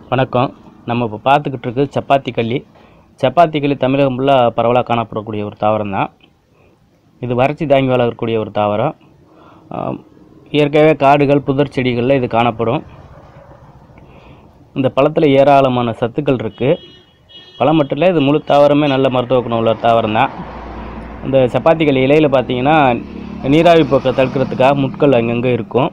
வணக்கம் நம்ம இப்போ பார்த்துக்கிட்டு இருக்குது சப்பாத்தி கள்ளி சப்பாத்தி கள்ளி தமிழகம் ஃபுல்லாக பரவலாக காணப்படக்கூடிய ஒரு தாவரம் தான் இது வறட்சி தாங்கி வளரக்கூடிய ஒரு தாவரம் ஆம், இயற்கையாகவே காடுகள் புதர் செடிகளில் இது காணப்படும் இந்த பழத்தில் ஏராளமான சத்துக்கள் இருக்குது பழம் மட்டும் இல்லை இது முழு தாவரமே நல்ல மருத்துவ குணம் உள்ள தாவரம் தான் இந்த சப்பாத்தி களி இலையில் பார்த்தீங்கன்னா நீராவி போக்கை தடுக்கிறதுக்காக முட்கள் அங்கங்கே இருக்கும்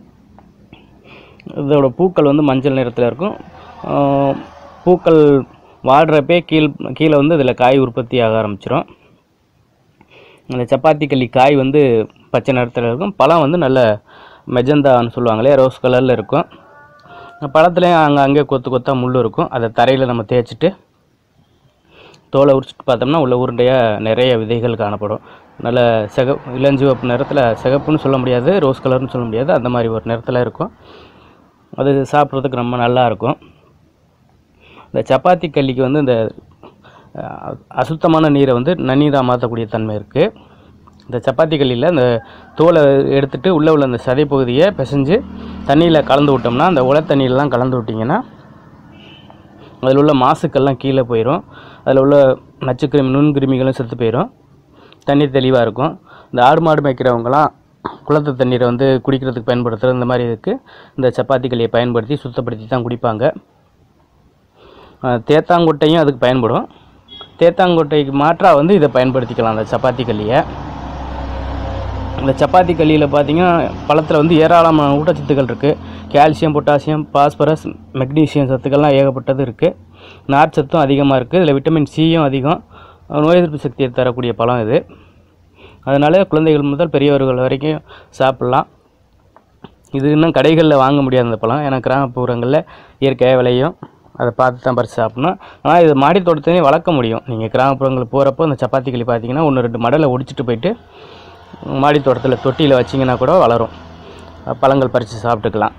இதோட பூக்கள் வந்து மஞ்சள் நிறத்தில் இருக்கும் ஆஹ் பூக்கள் வாடுறப்பே கீழ் கீழே வந்து இதில் காய் உற்பத்தி ஆக ஆரம்பிச்சிடும் அந்த சப்பாத்தி களி காய் வந்து பச்சை நிறத்தில் இருக்கும் பழம் வந்து நல்ல மெஜந்தான்னு சொல்லுவாங்களே ரோஸ் கலரில் இருக்கும் பழத்துலேயும் அங்கே அங்கே கொத்து கொத்தா முள் இருக்கும் அதை தரையில் நம்ம தேய்ச்சிட்டு தோலை உரிச்சிட்டு பார்த்தோம்னா உள்ள உருண்டையாக நிறைய விதைகள் காணப்படும் நல்ல சிக இளஞ்சிவப்பு நிறத்தில் சிகப்புன்னு சொல்ல முடியாது ரோஸ் கலர்னு சொல்ல முடியாது அந்த மாதிரி ஒரு நிறத்தில் இருக்கும் அது சாப்பிட்றதுக்கு ரொம்ப நல்லா இருக்கும் இந்த சப்பாத்தி கல்லிக்கு வந்து இந்த அஹ், அசுத்தமான நீரை வந்து நன்னீராக மாற்றக்கூடிய தன்மை இருக்குது இந்த சப்பாத்தி கல்லியில் இந்த தோலை எடுத்துட்டு உள்ளே உள்ள அந்த சதை பகுதியை பிசைஞ்சு தண்ணியில் கலந்து விட்டோம்னா அந்த உல தண்ணியிலலாம் கலந்து விட்டிங்கன்னா அதில் உள்ள மாசுக்கள்லாம் கீழே போயிடும் அதில் உள்ள நச்சுக்கிருமி நுண்கிருமிகளும் செத்து போயிடும் தண்ணி தெளிவாக இருக்கும் இந்த ஆடு மாடு மேய்க்கிறவங்கலாம் குளத்து தண்ணீரை வந்து குடிக்கிறதுக்கு பயன்படுத்துகிற இந்த மாதிரி இதுக்கு இந்த சப்பாத்தி களியை பயன்படுத்தி சுத்தப்படுத்தி தான் குடிப்பாங்க அஹ் தேத்தாங்கொட்டையும் அதுக்கு பயன்படும் தேத்தாங்கொட்டைக்கு மாற்றாக வந்து இதை பயன்படுத்திக்கலாம் அந்த சப்பாத்தி களியை இந்த சப்பாத்தி களியில் பார்த்தீங்கன்னா பழத்தில் வந்து ஏராளமான ஊட்டச்சத்துக்கள் இருக்குது கால்சியம் பொட்டாசியம் பாஸ்பரஸ் மெக்னீசியம் சத்துக்கள்லாம் ஏகப்பட்டது இருக்குது நார்ச்சத்தும் அதிகமாக இருக்குது இதில் விட்டமின் சியும் அதிகம் நோய் எதிர்ப்பு சக்தியை தரக்கூடிய பழம் இது அதனால் குழந்தைகள் முதல் பெரியவர்கள் வரைக்கும் சாப்பிட்லாம் இது இன்னும் கடைகளில் வாங்க முடியாது அந்த பழம் ஏன்னா கிராமப்புறங்களில் இயற்கையாக விளையும் அதை பார்த்து தான் பறித்து சாப்பிடணும் ஆனால் இது மாடி தோட்டத்திலையும் வளர்க்க முடியும் நீங்கள் கிராமப்புறங்களுக்கு போகிறப்போ இந்த சப்பாத்தி களி பார்த்தீங்கன்னா ஒன்று ரெண்டு மடலை ஒடிச்சிட்டு போயிட்டு மாடி தோட்டத்தில் தொட்டியில் வச்சிங்கன்னா கூட வளரும் பழங்கள் பறித்து சாப்பிட்டுக்கலாம்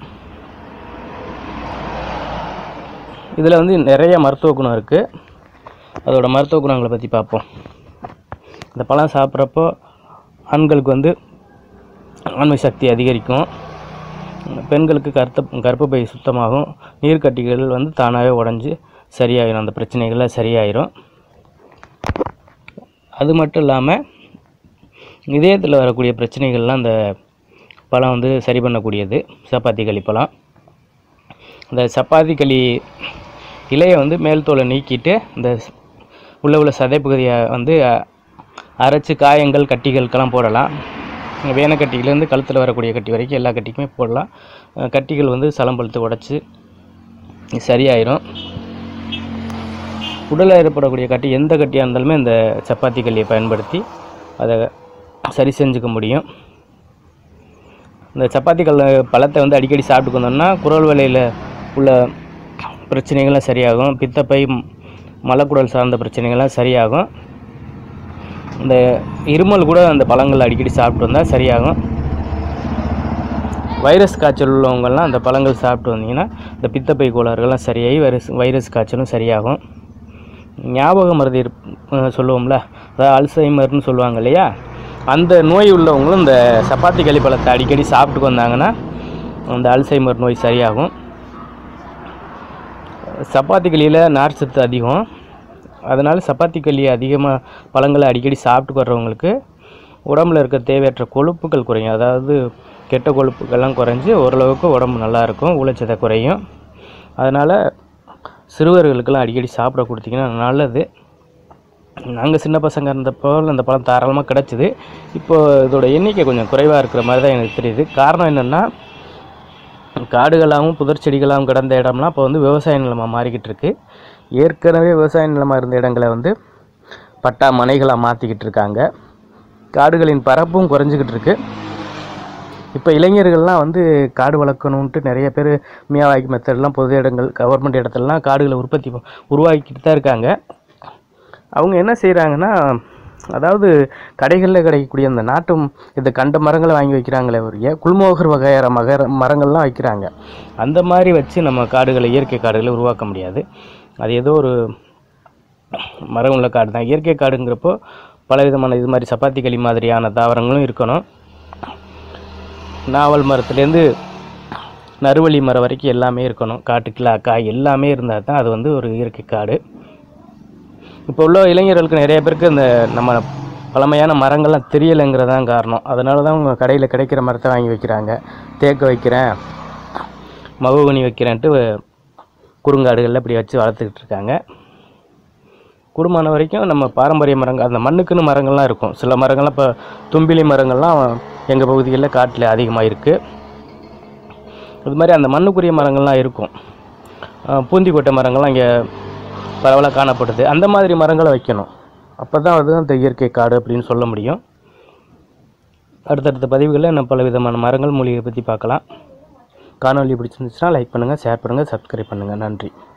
இதில் வந்து நிறைய மருத்துவ குணம் இருக்குது அதோட மருத்துவ குணங்களை பற்றி பார்ப்போம் இந்த பழம் சாப்பிட்றப்போ ஆண்களுக்கு வந்து ஆண்மை சக்தி அதிகரிக்கும் பெண்களுக்கு கருத்த கர்ப்பப்பை சுத்தமாகும் நீர்க்கட்டிகள் வந்து தானாகவே உடஞ்சி சரியாயிரும் அந்த பிரச்சனைகள்லாம் சரியாயிரும் அது மட்டும் இல்லாமல் இதயத்தில் வரக்கூடிய பிரச்சனைகள்லாம் அந்த பழம் வந்து சரி பண்ணக்கூடியது சப்பாத்தி களி பழம் இந்த சப்பாத்தி களி இலையை வந்து மேல் தோலை நீக்கிட்டு இந்த ஸ்- உள்ள உள்ள சதைப்பகுதியை வந்து அ- அரைச்சு காயங்கள் கட்டிகளுக்கெல்லாம் போடலாம் வேனக்கட்டியிலேருந்து கழுத்தில் வரக்கூடிய கட்டி வரைக்கும் எல்லா கட்டிக்குமே போடலாம் அஹ் கட்டிகள் வந்து சலம்பழுத்து உடச்சி சரியாயிரும் உடலில் ஏற்படக்கூடிய கட்டி எந்த கட்டியாக இருந்தாலுமே இந்த சப்பாத்தி களியை பயன்படுத்தி அதை சரி செஞ்சுக்க முடியும் இந்த சப்பாத்தி கல் பழத்தை வந்து அடிக்கடி சாப்பிட்டு வந்தோம்னா குரல் வலையில் உள்ள பிரச்சனைகள்லாம் சரியாகும் பித்தப்பை ம், மலக்குடல் சார்ந்த பிரச்சனைகள்லாம் சரியாகும் இந்த இருமல் கூட அந்த பழங்கள் அடிக்கடி சாப்பிட்டு வந்தால் சரியாகும் வைரஸ் காய்ச்சல் உள்ளவங்கெல்லாம் அந்த பழங்கள் சாப்பிட்டு வந்தீங்கன்னா இந்த பித்தப்பை கோளாறுகள்லாம் சரியாகி வைரஸ் வைரஸ் காய்ச்சலும் சரியாகும் ஞாபக மருதி இருப்- அஹ் சொல்லுவோம்ல அதாவது அல்சைமர்னு சொல்லுவாங்க இல்லையா அந்த நோய் உள்ளவங்களும் இந்த சப்பாத்தி களி பழத்தை அடிக்கடி சாப்பிட்டு வந்தாங்கன்னா அந்த அல்சைமர் நோய் சரியாகும் சப்பாத்தி களியில் நார்ச்சத்து அதிகம் அதனால் சப்பாத்தி களி அதிகமாக பழங்களை அடிக்கடி சாப்பிட்டு வர்றவங்களுக்கு உடம்புல இருக்க தேவையற்ற கொழுப்புகள் குறையும் அதாவது கெட்ட கொழுப்புகள்லாம் குறைஞ்சி ஓரளவுக்கு உடம்பு நல்லா இருக்கும் ஊழச்சதை குறையும் அதனால் சிறுவர்களுக்கெல்லாம் அடிக்கடி சாப்பிட கொடுத்தீங்கன்னா நல்லது நாங்கள் சின்ன பசங்க இருந்தப்போ அந்த பழம் தாராளமாக கிடச்சிது இப்போ இதோட எண்ணிக்கை கொஞ்சம் குறைவாக இருக்கிற மாதிரி தான் எனக்கு தெரியுது காரணம் என்னென்னா காடுகளாகவும் புதர் செடிகளாகவும் கிடந்த இடம்லாம் இப்போ வந்து விவசாய நிலமாக மாறிக்கிட்டு இருக்கு ஏற்கனவே விவசாய நிலமாக இருந்த இடங்களை வந்து பட்டா மனைகளாக மாற்றிக்கிட்டு இருக்காங்க காடுகளின் பரப்பும் குறைஞ்சிக்கிட்டு இருக்கு இப்போ இளைஞர்கள்லாம் வந்து காடு வளர்க்கணுன்ட்டு நிறைய பேர் மியாவாக்கி மெத்தட்லாம் பொது இடங்கள் கவர்மெண்ட் இடத்துலலாம் காடுகளை உற்பத்தி ப- உருவாக்கிட்டு தான் இருக்காங்க அவங்க என்ன செய்கிறாங்கன்னா அதாவது கடைகளில் கிடைக்கக்கூடிய அந்த நாட்டு ம்- இந்த கண்ட மரங்களை வாங்கி வைக்கிறாங்களே ஒழிய குல்மோகர் வகையான மகர மரங்கள்லாம் வைக்கிறாங்க அந்த மாதிரி வச்சு நம்ம காடுகளை இயற்கை காடுகளை உருவாக்க முடியாது அது ஏதோ ஒரு மரம் உள்ள காடு தான் இயற்கை காடுங்கிறப்போ பல விதமான இது மாதிரி சப்பாத்தி களி மாதிரியான தாவரங்களும் இருக்கணும் நாவல் மரத்துலேருந்து நறுவழி மரம் வரைக்கும் எல்லாமே இருக்கணும் காட்டுக்கிலா காய் எல்லாமே இருந்தால் தான் அது வந்து ஒரு இயற்கை காடு இப்போ உள்ள இளைஞர்களுக்கு நிறைய பேருக்கு இந்த நம்ம பழமையான மரங்கள்லாம் தெரியலைங்கிறதான் காரணம் அதனால தான் அவங்க கடையில் கிடைக்கிற மரத்தை வாங்கி வைக்கிறாங்க தேக்கு வைக்கிறேன் மகுகுனி வைக்கிறேன்ட்டு குறுங்காடுகளில் இப்படி வச்சு வளர்த்துக்கிட்டு இருக்காங்க கூடுமான வரைக்கும் நம்ம பாரம்பரிய மரங்கள் அந்த மண்ணுக்குன்னு மரங்கள்லாம் இருக்கும் சில மரங்கள்லாம் இப்போ தும்பிலி மரங்கள்லாம் எங்கள் பகுதிகளில் காட்டில் அதிகமாக இருக்குது இது மாதிரி அந்த மண்ணுக்குரிய மரங்கள்லாம் இருக்கும் அஹ் பூந்திக்கொட்டை மரங்கள்லாம் இங்கே பரவலாக காணப்படுது அந்த மாதிரி மரங்களை வைக்கணும் அப்போ தான் அது அந்த இயற்கை காடு அப்படின்னு சொல்ல முடியும் அடுத்தடுத்த பதிவுகளில் நம்ம பல விதமான மரங்கள் மூலிகை பற்றி பார்க்கலாம் காணொலி பிடிச்சிருந்துச்சுன்னா லைக் பண்ணுங்கள் ஷேர் பண்ணுங்கள் சப்ஸ்கிரைப் பண்ணுங்கள் நன்றி